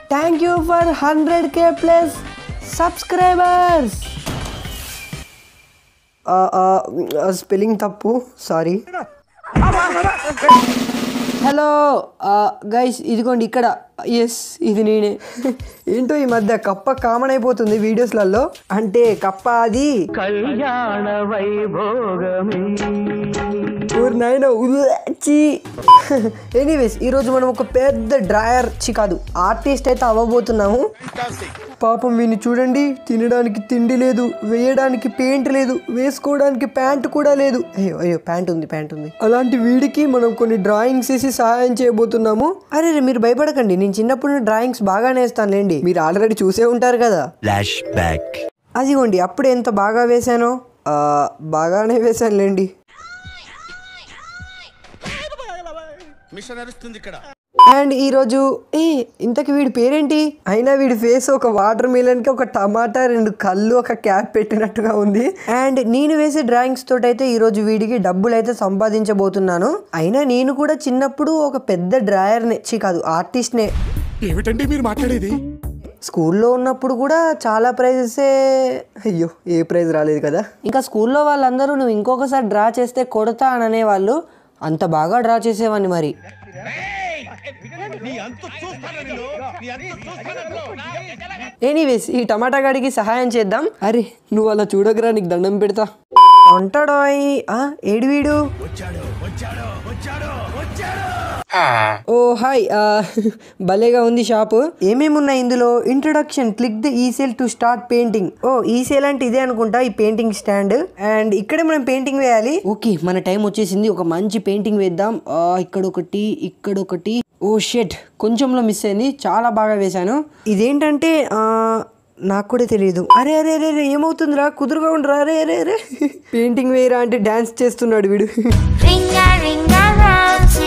Thank you for hundred K plus subscribers spelling తప్పు sorry hello guys ఇదిగోండి ఇక్కడ yes ఇది నేనే ఏంటో ఈ మధ్య కప్ప కామన్ అయిపోతుంది వీడియోస్లలో అంటే కప్ప అది కళ్యాణ వైభోగమే ఊరి నాయన ఉచ్చి ఎనీవేస్ ఈరోజు మనం ఒక పెద్ద డ్రాయర్ చి కాదు ఆర్టిస్ట్ అయితే అవ్వబోతున్నాము పాపం వీని చూడండి తినడానికి తిండి లేదు వేయడానికి పెయింట్ లేదు వేసుకోవడానికి ప్యాంట్ కూడా లేదు అయ్యో అయ్యో ప్యాంట్ ఉంది ప్యాంట్ ఉంది అలాంటి వీడికి మనం కొన్ని డ్రాయింగ్స్ వేసి సహాయం చేయబోతున్నాము అరే రే, మీరు భయపడకండి నేను చిన్నప్పుడు డ్రాయింగ్స్ బాగానే వేస్తానులేండి మీరు ఆల్రెడీ చూసే ఉంటారు కదా ఫ్లాష్ బ్యాక్ అదిగోండి అప్పుడు ఎంత బాగా వేశానో ఆ, బాగానే వేశానులేండి మిషన్ నడుస్తుంది ఇక్కడ అండ్ ఈరోజు ఏ ఇంతకి వీడి పేరేంటి అయినా వీడి ఫేస్ ఒక వాటర్ మిలన్ కి ఒక టమాటా రెండు కళ్ళు ఒక క్యాప్ పెట్టినట్టుగా ఉంది అండ్ నేను వేసే డ్రాయింగ్స్ తోటి అయితే ఈరోజు వీడికి డబ్బులు అయితే సంపాదించబోతున్నాను అయినా నేను కూడా చిన్నప్పుడు ఒక పెద్ద డ్రాయర్ నే చి కాదు ఆర్టిస్ట్ నే ఏమిటండి మీరు మాట్లాడేది స్కూల్లో ఉన్నప్పుడు కూడా చాలా ప్రైజెసే అయ్యో ఏ ప్రైజ్ రాలేదు కదా ఇంకా స్కూల్లో వాళ్ళందరూ నువ్వు ఇంకొకసారి డ్రా చేస్తే కొడతా అని అనేవాళ్ళు అంత బాగా డ్రా చేసేవాడిని మరి ఎనీవేస్ ఈ టమాటా గాడికి సహాయం చేద్దాం అరే నువ్వు అలా చూడకరా నీకు దండం పెడతా ఉంటాడోయ్ ఆ ఏడు వీడు ఓ హాయ్ ఆ, భలేగా ఉంది షాప్ ఏమేమి ఉన్నాయి ఇందులో introduction click the easel to start painting oh easel అంటే ఇదే అనుకుంటా ఈ పెయింటింగ్ స్టాండ్ అండ్ ఇక్కడే మనం పెయింటింగ్ వేయాలి ఓకే మన టైం వచ్చేసింది ఒక మంచి పెయింటింగ్ వేద్దాం ఆ, ఇక్కడ ఒకటి ఇక్కడ ఒకటి ఓ షెట్ కొంచెంలో మిస్ అయింది చాలా బాగా వేశాను ఇదేంటంటే ఆ, నాకు కూడా తెలియదు అరే అరే అరే అరే ఏమవుతుందిరా కుదురుగా ఉండరా అరే అరే అరే పెయింటింగ్ వేయరా అంటే డాన్స్ చేస్తున్నాడు వీడు Ringa ringa round.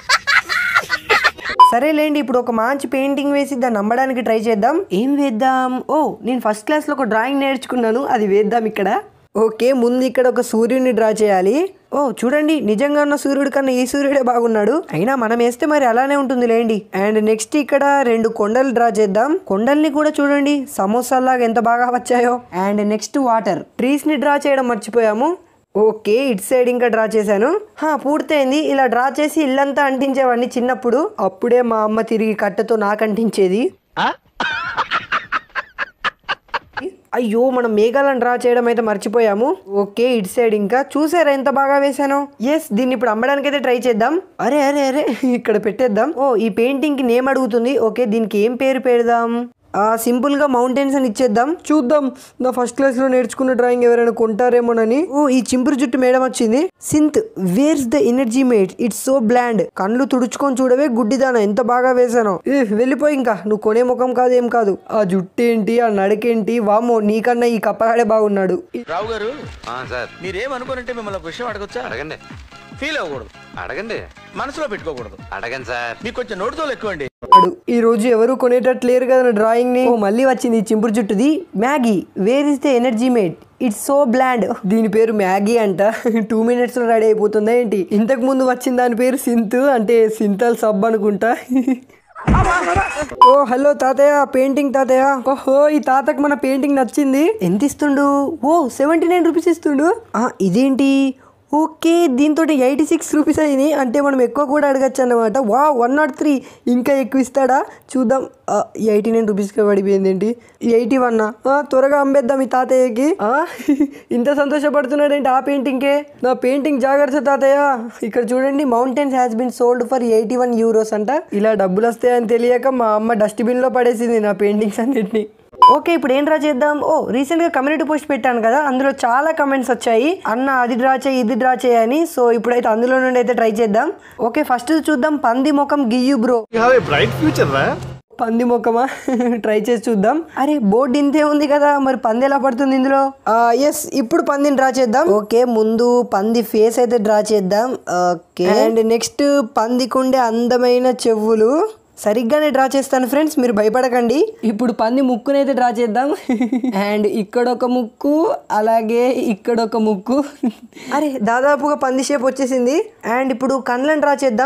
సరేలేండి ఇప్పుడు ఒక మంచి పెయింటింగ్ వేసి దాన్ని నమ్మడానికి ట్రై చేద్దాం ఏం వేద్దాం ఓ నేను ఫస్ట్ క్లాస్లో ఒక డ్రాయింగ్ నేర్చుకున్నాను అది వేద్దాం ఇక్కడ ఓకే ముందు ఇక్కడ ఒక సూర్యుడిని డ్రా చేయాలి ఓ చూడండి నిజంగా ఉన్న సూర్యుడి కన్నా ఈ సూర్యుడే బాగున్నాడు అయినా మనం వేస్తే మరి అలానే ఉంటుంది లేండి అండ్ నెక్స్ట్ ఇక్కడ రెండు కొండలు డ్రా చేద్దాం కొండల్ని కూడా చూడండి సమోసాలాగా ఎంత బాగా వచ్చాయో అండ్ నెక్స్ట్ వాటర్ ట్రీస్ ని డ్రా చేయడం మర్చిపోయాము ఓకే ఇటు సైడ్ ఇంకా డ్రా చేశాను హా పూర్తయింది ఇలా డ్రా చేసి ఇల్లంతా అంటించేవాడిని చిన్నప్పుడు అప్పుడే మా అమ్మ తిరిగి కట్టెతో నాకు అంటించేది అయ్యో మనం మేఘాలను డ్రా చేయడం అయితే మర్చిపోయాము ఓకే ఇటు సైడ్ ఇంకా చూసారా ఎంత బాగా వేశాను ఎస్ దీన్ని ఇప్పుడు అమ్మడానికి అయితే ట్రై చేద్దాం అరే అరే అరే ఇక్కడ పెట్టేద్దాం ఓ ఈ పెయింటింగ్ కి నేమ్ అడుగుతుంది ఓకే దీనికి ఏం పేరు పెడదాం ఆ సింపుల్ గా మౌంటైన్స్ అని ఇచ్చేద్దాం చూద్దాం నా ఫస్ట్ క్లాస్ లో నేర్చుకున్న డ్రాయింగ్ ఎవరైనా కొంటారేమోనని ఓ ఈ చింపురు జుట్టు మేడం వచ్చింది Synth where's the energy mate it's so bland కళ్ళు తుడుచుకొని చూడవే గుడ్డిదాన ఎంత బాగా వేసానో ఏ, వెళ్ళిపోయి ఇంకా నువ్వు కొనే ముఖం కాదు ఏం కాదు ఆ జుట్టు ఏంటి ఆ నడకేంటి వామో నీకన్నా ఈ కప్పగాడే బాగున్నాడు రావు గారు సార్ మీరేమనుకోనంటే మిమ్మల్ని ఒక విషయం అడగొచ్చా అడగండి ఫీల్ అవ్వకూడదు అడగండి మనసులో పెట్టుకోకూడదు అడగండి సార్ మీకు కొంచెం నోటితో ఎక్కువ అండి వాడు ఈ రోజు ఎవరు కొనేటట్టు లేరు కదా నా డ్రాయింగ్ ని ఓ మళ్ళీ వచ్చింది ఈ చింపురు జుట్టుది Maggie where is the energy mate it's so bland దీని పేరు మ్యాగీ అంట టూ మినిట్స్ లో రెడీ అయిపోతుందా ఏంటి ఇంతకు ముందు వచ్చిన దాని పేరు సింత్ అంటే సింతల్ సబ్ అనుకుంటా ఓ హలో తాతయ్య పెయింటింగ్ తాతయ్య ఓహో ఈ తాతకు మన పెయింటింగ్ నచ్చింది ఎంత ఇస్తుండు ఓ సెవెంటీ నైన్ రూపీస్ ఇస్తుండు ఆ, ఇదేంటి ఓకే దీంతో ఎయిటీ సిక్స్ రూపీస్ అయింది అంటే మనం ఎక్కువ కూడా అడగచ్చు అన్నమాట వా వన్ నాట్ త్రీ ఇంకా ఎక్కువ ఇస్తాడా చూద్దాం ఎయిటీ నైన్ రూపీస్కి పడిపోయింది ఏంటి ఎయిటీ వన్ త్వరగా అమ్మేద్దాం ఈ తాతయ్యకి ఆ, ఇంత సంతోషపడుతున్నాడేంటి ఆ పెయింటింగ్కే నా పెయింటింగ్ జాగ్రత్త తాతయ్య ఇక్కడ చూడండి mountains has been sold for eighty one euros అంట ఇలా డబ్బులు వస్తాయని తెలియక మా అమ్మ డస్ట్బిన్లో పడేసింది నా పెయింటింగ్స్ అన్నిటిని ఓకే ఇప్పుడు ఏం డ్రా చేద్దాం ఓ రీసెంట్ గా కమ్యూనిటీ పోస్ట్ పెట్టాను కదా అందులో చాలా కమెంట్స్ వచ్చాయి అన్న అది డ్రా చేయి ఇది డ్రా చేయని సో ఇప్పుడైతే అందులో నుండి అయితే ట్రై చేద్దాం ఓకే ఫస్ట్ చూద్దాం పంది ముఖం గియ్యు బ్రో బ్రైట్ ఫ్యూచర్ రా పంది ముఖమా ట్రై చేసి చూద్దాం అరే బోర్డు ఇంతే ఉంది కదా మరి పంది ఎలా పడుతుంది ఇందులో ఎస్ ఇప్పుడు పందిని డ్రా చేద్దాం ఓకే ముందు పంది ఫేస్ అయితే డ్రా చేద్దాం ఓకే అండ్ నెక్స్ట్ పందికుండే అందమైన చెవులు సరిగ్గానే డ్రా చేస్తాను ఫ్రెండ్స్ మీరు భయపడకండి ఇప్పుడు పంది ముక్కునైతే డ్రా చేద్దాం అండ్ ఇక్కడ ఒక ముక్కు అలాగే ఇక్కడ ఒక ముక్కు అరే దాదాపుగా పంది షేప్ వచ్చేసింది అండ్ ఇప్పుడు కళ్ళని డ్రా చేద్దాం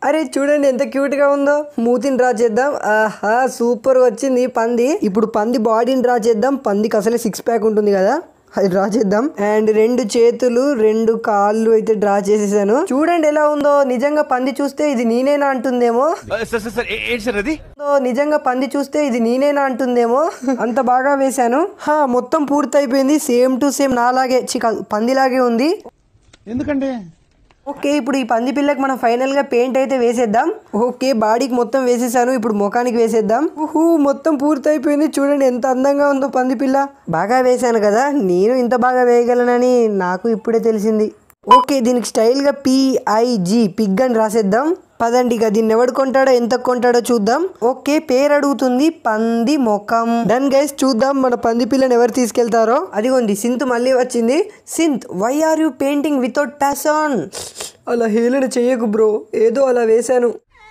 అరే చూడండి ఎంత క్యూట్ గా ఉందో మూతిని డ్రా చేద్దాం ఆహా సూపర్ వచ్చింది పంది ఇప్పుడు పంది బాడీని డ్రా చేద్దాం పందికి అసలే సిక్స్ ప్యాక్ ఉంటుంది కదా అది డ్రా చేద్దాం అండ్ రెండు చేతులు రెండు కాళ్ళు అయితే డ్రా చేసేసాను చూడండి ఎలా ఉందో నిజంగా పంది చూస్తే ఇది నేనేనా అంటుందేమో సార్ సార్ సార్ ఏంటి సార్ అది ఓ, నిజంగా పంది చూస్తే ఇది నేనేనా అంటుందేమో అంత బాగా వేశాను హా మొత్తం పూర్తయిపోయింది సేమ్ టు సేమ్ నాలాగే చి కాదు పందిలాగే ఉంది ఎందుకండి ఓకే ఇప్పుడు ఈ పంది పిల్లకి మనం ఫైనల్ గా పెయింట్ అయితే వేసేద్దాం ఓకే బాడీకి మొత్తం వేసేసాను ఇప్పుడు ముఖానికి వేసేద్దాం ఊహూ మొత్తం పూర్తయిపోయింది చూడండి ఎంత అందంగా ఉందో పంది పిల్ల బాగా వేశాను కదా నేను ఇంత బాగా వేయగలనని నాకు ఇప్పుడే తెలిసింది ఓకే దీనికి స్టైల్గా పిఐజి పిగ్ అని రాసేద్దాం పదండి ఇక దీన్ని ఎవడు కొంటాడో ఎంత కొంటాడో చూద్దాం ఓకే పేరు అడుగుతుంది పంది ముఖం డన్ గైస్ చూద్దాం మన పంది పిల్లని ఎవరు తీసుకెళ్తారో అదిగోండి సింత్ మళ్ళీ వచ్చింది Synth why are you painting without passion అలా హేళన చెయ్యకు బ్రో ఏదో అలా వేశాను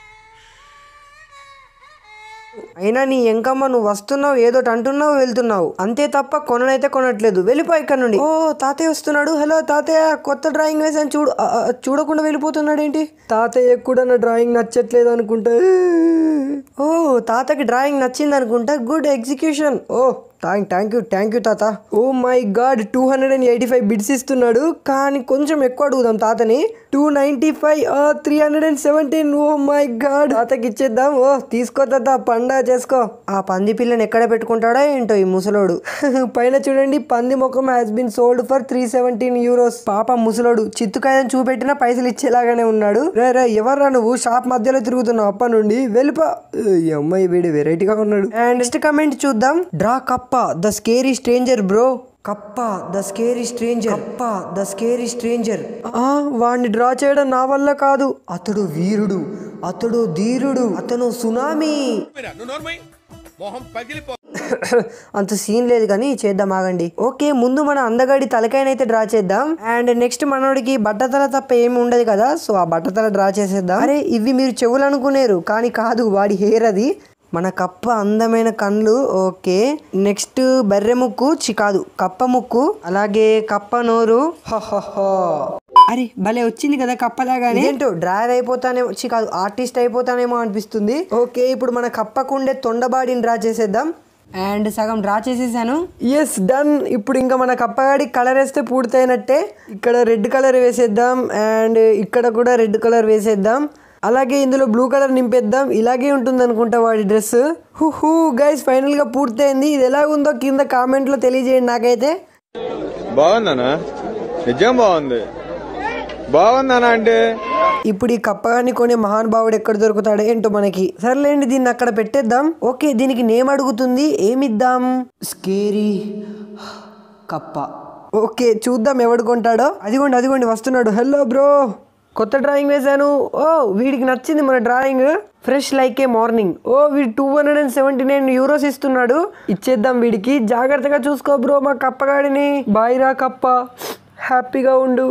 అయినా నీ ఎంకమ్మ నువ్వు వస్తున్నావు ఏదోటి అంటున్నావు వెళ్తున్నావు అంతే తప్ప కొననైతే కొనట్లేదు వెళ్ళిపో ఇక్కడ నుండి ఓ తాతయ్య వస్తున్నాడు హలో తాతయ్య కొత్త డ్రాయింగ్ వేసాను చూడు ఆ, ఆ, చూడకుండా వెళ్ళిపోతున్నాడు ఏంటి తాతయ్య కూడా నా డ్రాయింగ్ నచ్చట్లేదు అనుకుంటా ఓ తాతకి డ్రాయింగ్ నచ్చింది అనుకుంటా good execution oh thank thank you thank you తాత oh my god two hundred and eighty five bids ఇస్తున్నాడు కానీ కొంచెం ఎక్కువ అడుగుదాం తాతని two ninety five three hundred and seventeen oh my god తాతకి ఇచ్చేద్దాం ఓ తీసుకో తాత పండా చేసుకో ఆ పంది పిల్లని ఎక్కడ పెట్టుకుంటాడో ఏంటో ఈ ముసలోడు పైన చూడండి పంది ముఖం has been sold for three seventeen euros పాప ముసలోడు చిత్తుకాయని చూపెట్టినా పైసలు ఇచ్చేలాగానే ఉన్నాడు రే రే ఎవర్రా నువ్వు షాప్ మధ్యలో తిరుగుతున్నావు అప్ప నుండి వెళ్ళిపో ఈ అమ్మాయి వీడు వెరైటీగా ఉన్నాడు అండ్ నెక్స్ట్ కమెంట్ చూద్దాం డ్రా కప్ప ద స్కేరీ స్ట్రేంజర్ బ్రో కప్ప ద స్కేరీ స్ట్రేంజర్ కప్ప ద స్కేరీ స్ట్రేంజర్ వాడిని డ్రా చేయడం నా వల్ల కాదు అతడు వీరుడు అతడు ధీరుడు అతను సునామీ మొహం పగిలిపో అంత సీన్ లేదు కానీ చేద్దాం ఆగండి ఓకే ముందు మన అందగాడి తలకాయనైతే డ్రా చేద్దాం అండ్ నెక్స్ట్ మనోడికి బట్టతల తప్ప ఏమి ఉండదు కదా సో ఆ బట్టతల డ్రా చేసేద్దాం అరే ఇవి మీరు చెవులు అనుకునేరు కానీ కాదు వాడి హెయిర్ అది మన కప్ప అందమైన కళ్ళు ఓకే నెక్స్ట్ బర్రె ముక్కు చి కాదు కప్ప ముక్కు అలాగే కప్ప నోరు హహహ. అరే భలే వచ్చింది కదా కప్పలాగానే ఏంటో డ్రైవర్ అయిపోతానేమో చి కాదు ఆర్టిస్ట్ అయిపోతానేమో అనిపిస్తుంది ఓకే ఇప్పుడు మన కప్పకుండే తొండబాడిని డ్రా చేసేద్దాం అండ్ సగం డ్రా చేసేసాను ఎస్ డన్ ఇప్పుడు ఇంకా మన కప్పగాడి కలర్ వేస్తే పూర్తయినట్టే ఇక్కడ రెడ్ కలర్ వేసేద్దాం అండ్ ఇక్కడ కూడా రెడ్ కలర్ వేసేద్దాం అలాగే ఇందులో బ్లూ కలర్ నింపేద్దాం ఇలాగే ఉంటుంది అనుకుంటా వాడి డ్రెస్ హూ హూ గైస్ ఫైనల్గా పూర్తయింది ఇది ఎలా ఉందో కింద కామెంట్లో తెలియజేయండి నాకైతే బాగుందనా నిజం బాగుంది బాగుందనా అంటే ఇప్పుడు ఈ కప్పగాన్ని కొనే మహానుభావుడు ఎక్కడ దొరుకుతాడో ఏంటో మనకి సర్లేండి దీన్ని అక్కడ పెట్టేద్దాం ఓకే దీనికి నేమ్ అడుగుతుంది ఏమిద్దాం స్కేరీ కప్ప ఓకే చూద్దాం ఎవడు కొంటాడో అదిగోండి అదిగోండి వస్తున్నాడు హలో బ్రో కొత్త డ్రాయింగ్ వేశాను ఓ వీడికి నచ్చింది మన drawing fresh like a morning ఓ వీడు two hundred and seventy nine euros ఇస్తున్నాడు ఇచ్చేద్దాం వీడికి జాగ్రత్తగా చూసుకో బ్రో మా కప్పగాడిని బాయ్ రా కప్ప హ్యాపీగా ఉండు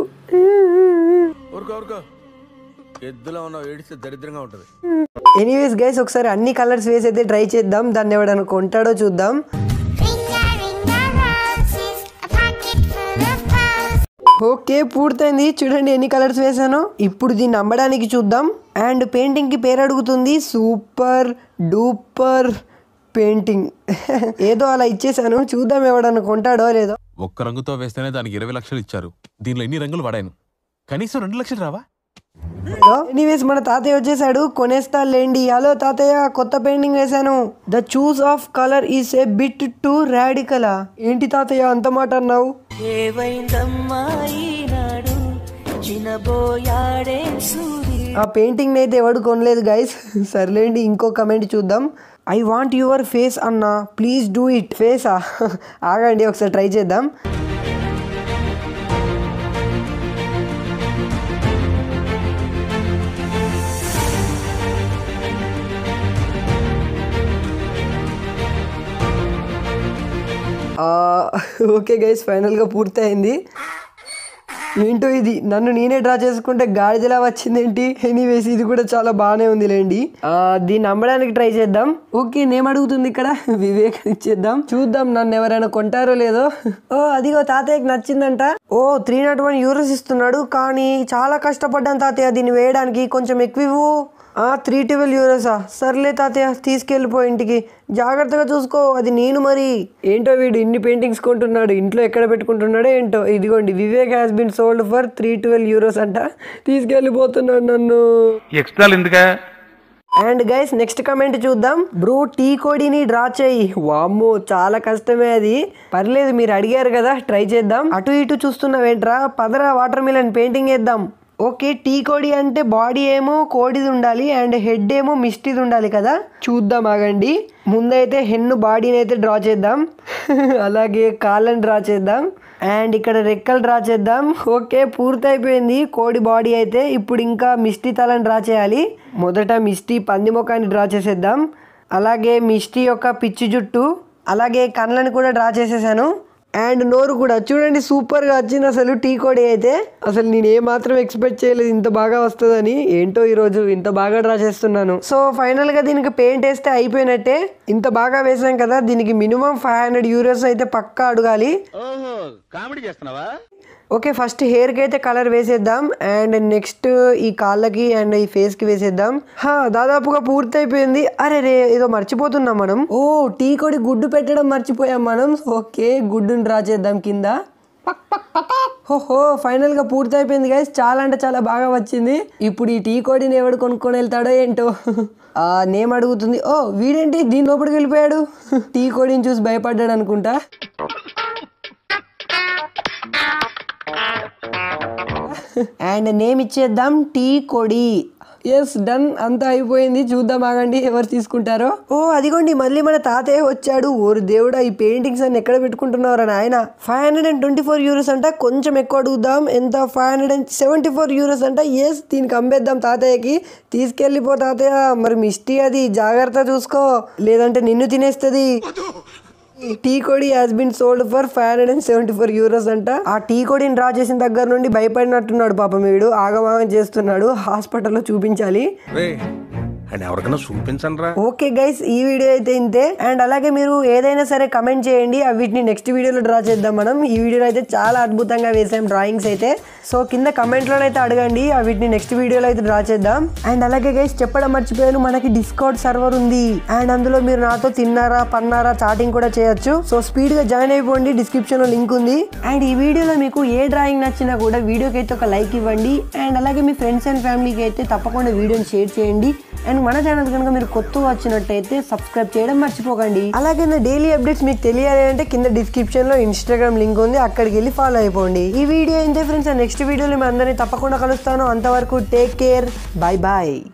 ఊరుకో ఊరుకో ఎద్దులో ఉన్నావు ఏడిస్తే దరిద్రంగా ఉంటుంది ఎనీవేస్ గైస్ ఒకసారి అన్ని కలర్స్ వేసి అయితే ట్రై చేద్దాం దాన్ని ఎవడైనా కొంటాడో చూద్దాం Ringa ringa roses, a pocket full of pearls. Okay పూర్తయింది చూడండి ఎన్ని కలర్స్ వేసానో ఇప్పుడు దీన్ని అమ్మడానికి చూద్దాం అండ్ పెయింటింగ్ కి పేరు అడుగుతుంది సూపర్ డూపర్ పెయింటింగ్ ఏదో అలా ఇచ్చేసాను చూద్దాం ఎవడన్నా కొంటాడో లేదో ఒక్క రంగుతో వేస్తేనే దానికి ఇరవై లక్షలు ఇచ్చారు దీనిలో ఎన్ని రంగులు వాడాను కనీసం రెండు లక్షలు రావా ఎనీవేస్ మన తాతయ్య వచ్చేసాడు కొనేస్తా లేండి హలో తాతయ్య కొత్త పెయింటింగ్ వేశాను the choice of colour is a bit too రాడికలా ఏంటి తాతయ్య అంత మాట అన్నావు ఆ పెయింటింగ్ అయితే ఎవడు కొనలేదు గైస్ సర్లేండి ఇంకో కమెంట్ చూద్దాం ఐ వాంట్ యువర్ ఫేస్ అన్నా ప్లీజ్ డూ ఇట్ ఫేసా ఆగండి ఒకసారి ట్రై చేద్దాం ఓకే గైస్ ఫైనల్గా పూర్తయింది ఏంటో ఇది నన్ను నేనే డ్రా చేసుకుంటే గాడిదలా వచ్చిందేంటి ఎనీవేస్ ఇది కూడా చాలా బాగానే ఉంది లేండి ఆ, దీన్ని అమ్మడానికి ట్రై చేద్దాం ఓకే నేమ్ అడుగుతుంది ఇక్కడ వివేక్ ఇచ్చేద్దాం చూద్దాం నన్ను ఎవరైనా కొంటారో లేదో ఓ అదిగో తాతయ్యకి నచ్చిందంట ఓ త్రీ నాట్ వన్ యూరోస్ ఇస్తున్నాడు కానీ చాలా కష్టపడ్డాను తాతయ్య దీన్ని వేయడానికి కొంచెం ఎక్కువ ఇవ్వు ఆ త్రీ ట్వెల్వ్ యూరోసా సర్లే తాతయ్య తీసుకెళ్ళిపో ఇంటికి జాగ్రత్తగా చూసుకో అది నేను మరి ఏంటో వీడు ఇన్ని పెయింటింగ్స్ కొంటున్నాడు ఇంట్లో ఎక్కడ పెట్టుకుంటున్నాడో ఏంటో ఇదిగోండి Vivek has been sold for three twelve euros అంట తీసుకెళ్ళిపోతున్నాడు నన్ను ఎక్స్ట్రాలు ఎందుకా అండ్ గైస్ నెక్స్ట్ కమెంట్ చూద్దాం బ్రో టీ కోడిని డ్రా చేయి వామ్మో చాలా కష్టమే అది పర్లేదు మీరు అడిగారు కదా ట్రై చేద్దాం అటు ఇటు చూస్తున్నావేంట్రా పదరా వాటర్ మిలన్ పెయింటింగ్ వేద్దాం ఓకే టీ కోడి అంటే బాడీ ఏమో కోడిది ఉండాలి అండ్ హెడ్ ఏమో మిస్టీది ఉండాలి కదా చూద్దాం ఆగండి ముందైతే హెన్ను బాడీని అయితే డ్రా చేద్దాం అలాగే కాళ్ళని డ్రా చేద్దాం అండ్ ఇక్కడ రెక్కలు డ్రా చేద్దాం ఓకే పూర్తయిపోయింది కోడి బాడీ అయితే ఇప్పుడు ఇంకా మిస్టీ తలని డ్రా చేయాలి మొదట మిస్టీ పంది ముఖాన్ని డ్రా చేసేద్దాం అలాగే మిస్టీ యొక్క పిచ్చి జుట్టు అలాగే కళ్ళని కూడా డ్రా చేసేసాను అండ్ నోరు కూడా చూడండి సూపర్గా వచ్చింది అసలు టీ కోడి అయితే అసలు నేను ఏ మాత్రం ఎక్స్పెక్ట్ చేయలేదు ఇంత బాగా వస్తుందని ఏంటో ఈరోజు ఇంత బాగా డ్రా చేస్తున్నాను సో ఫైనల్గా దీనికి పెయింట్ వేస్తే అయిపోయినట్టే ఇంత బాగా వేసాం కదా దీనికి మినిమం ఫైవ్ హండ్రెడ్ యూరోస్ అయితే పక్కా అడగాలి ఓహో కామెడీ చేస్తున్నావా ఓకే ఫస్ట్ హెయిర్కి అయితే కలర్ వేసేద్దాం అండ్ నెక్స్ట్ ఈ కాళ్ళకి అండ్ ఈ ఫేస్కి వేసేద్దాం హా దాదాపుగా పూర్తి అయిపోయింది అరే రే ఏదో మర్చిపోతున్నాం మనం ఓ టీ కొడి గుడ్డు పెట్టడం మర్చిపోయాం మనం ఓకే గుడ్డుని డ్రా చేద్దాం కింద ఓహో ఫైనల్ గా పూర్తి అయిపోయింది గైస్ చాలా అంటే చాలా బాగా వచ్చింది ఇప్పుడు ఈ టీ కోడిని ఎవడు కొనుక్కొని వెళ్తాడో ఏంటో ఆ నేమ్ అడుగుతుంది ఓ వీడేంటి దీని లోపలికి వెళ్ళిపోయాడు టీ కోడిని చూసి భయపడ్డాడు అనుకుంటా అండ్ నేమ్ ఇచ్చేద్దాం టీ కొడి ఎస్ డన్ అంతా అయిపోయింది చూద్దాం ఆగండి ఎవరు తీసుకుంటారో ఓ అదిగోండి మళ్ళీ మన తాతయ్య వచ్చాడు ఓరు దేవుడా ఈ పెయింటింగ్స్ అన్ని ఎక్కడ పెట్టుకుంటున్నారు ఆయన five hundred and twenty four euros అంట కొంచెం ఎక్కువ అడుగుదాం ఎంత five hundred and seventy four euros అంట ఎస్ దీనికి అమ్మేద్దాం తాతయ్యకి తీసుకెళ్ళిపో తాతయ్య మరి మిస్టీ అది జాగ్రత్త చూసుకో లేదంటే నిన్ను తినేస్తుంది టీ కోడి has been sold for five hundred and seventy four euros అంట ఆ టీ కోడిని డ్రా చేసిన దగ్గర నుండి భయపడినట్టున్నాడు పాపం వీడు ఆగమాగం చేస్తున్నాడు హాస్పిటల్లో చూపించాలి రే అండ్ ఎవరికైనా చూపించండి రా ఓకే గైస్ ఈ వీడియో అయితే ఇంతే అండ్ అలాగే మీరు ఏదైనా సరే కమెంట్ చేయండి అవి వీటిని నెక్స్ట్ వీడియోలో డ్రా చేద్దాం మనం ఈ వీడియోలో అయితే చాలా అద్భుతంగా వేసాం డ్రాయింగ్స్ అయితే సో కింద కమెంట్లో అయితే అడగండి అవి వీటిని నెక్స్ట్ వీడియోలో అయితే డ్రా చేద్దాం అండ్ అలాగే గైస్ చెప్పడం మర్చిపోయాను మనకి డిస్కౌంట్ సర్వర్ ఉంది అండ్ అందులో మీరు నాతో తిన్నారా పన్నారా చాటింగ్ కూడా చేయొచ్చు సో స్పీడ్ గా జాయిన్ అయిపోండి డిస్క్రిప్షన్ లో లింక్ ఉంది అండ్ ఈ వీడియోలో మీకు ఏ డ్రాయింగ్ నచ్చినా కూడా వీడియోకి అయితే ఒక లైక్ ఇవ్వండి అండ్ అలాగే మీ ఫ్రెండ్స్ అండ్ ఫ్యామిలీకి అయితే తప్పకుండా వీడియోని షేర్ చేయండి అండ్ మన ఛానల్ కనుక మీరు కొత్త వచ్చినట్టయితే సబ్స్క్రైబ్ చేయడం మర్చిపోకండి అలాగే నా డైలీ అప్డేట్స్ మీకు తెలియాలి అంటే కింద డిస్క్రిప్షన్ లో ఇన్స్టాగ్రామ్ లింక్ ఉంది అక్కడికి వెళ్ళి ఫాలో అయిపోండి ఈ వీడియో అయితే ఫ్రెండ్స్ నెక్స్ట్ వీడియోలో మీ అందరినీ తప్పకుండా కలుస్తాను అంతవరకు టేక్ కేర్ బాయ్ బాయ్